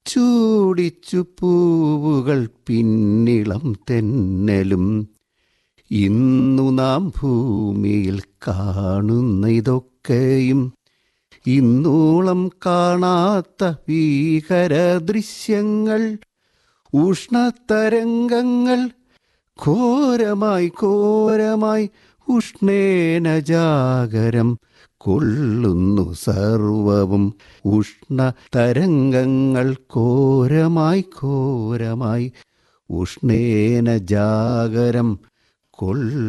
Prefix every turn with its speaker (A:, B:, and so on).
A: ചൂടിച്ചു പൂവുകൾ പിന്നിളം തെന്നലും ഇന്നു നാം ഭൂമിയിൽ കാണുന്ന ഇതൊക്കെയും ഇന്നോളം കാണാത്ത ഭീകര ദൃശ്യങ്ങൾ ഉഷ്ണതരംഗങ്ങൾ ഘോരമായി ഘോരമായി ഉഷ്ണേന ജാഗരം കൊള്ളുന്നു സർവവും ഉഷ്ണ തരംഗങ്ങൾ ഘോരമായി ഘോരമായി ഉഷ്ണേന ജാഗരം കൊള്ള